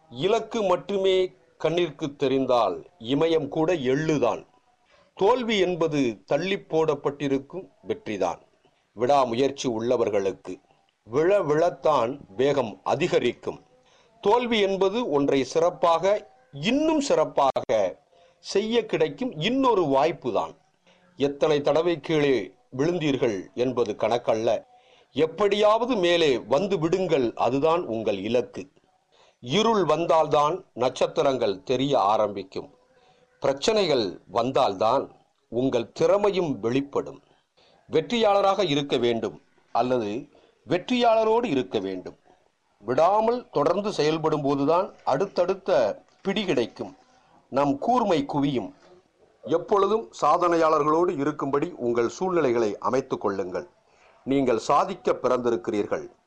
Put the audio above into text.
இலக்கு மட்டுமே கண்ணிற்கு தெரிந்தால் இமயம் கூட எள்ளுதான் தோல்வி என்பது தள்ளி போடப்பட்டிருக்கும் வெற்றிதான் விடாமுயற்சி உள்ளவர்களுக்கு விழ விழத்தான் வேகம் அதிகரிக்கும் தோல்வி என்பது ஒன்றை சிறப்பாக இன்னும் சிறப்பாக செய்ய கிடைக்கும் இன்னொரு வாய்ப்புதான் எத்தனை தடவை கீழே விழுந்தீர்கள் என்பது கணக்கல்ல எப்படியாவது மேலே வந்து விடுங்கள் அதுதான் உங்கள் இலக்கு இருள் வந்தால்தான் நட்சத்திரங்கள் தெரிய ஆரம்பிக்கும் பிரச்சனைகள் வந்தால்தான் உங்கள் திறமையும் வெளிப்படும் வெற்றியாளராக இருக்க வேண்டும் அல்லது வெற்றியாளரோடு இருக்க வேண்டும் விடாமல் தொடர்ந்து செயல்படும் போதுதான் அடுத்தடுத்த பிடி கிடைக்கும் நம் கூர்மை குவியும் எப்பொழுதும் சாதனையாளர்களோடு இருக்கும்படி உங்கள் சூழ்நிலைகளை அமைத்துக் கொள்ளுங்கள் நீங்கள் சாதிக்க பிறந்திருக்கிறீர்கள்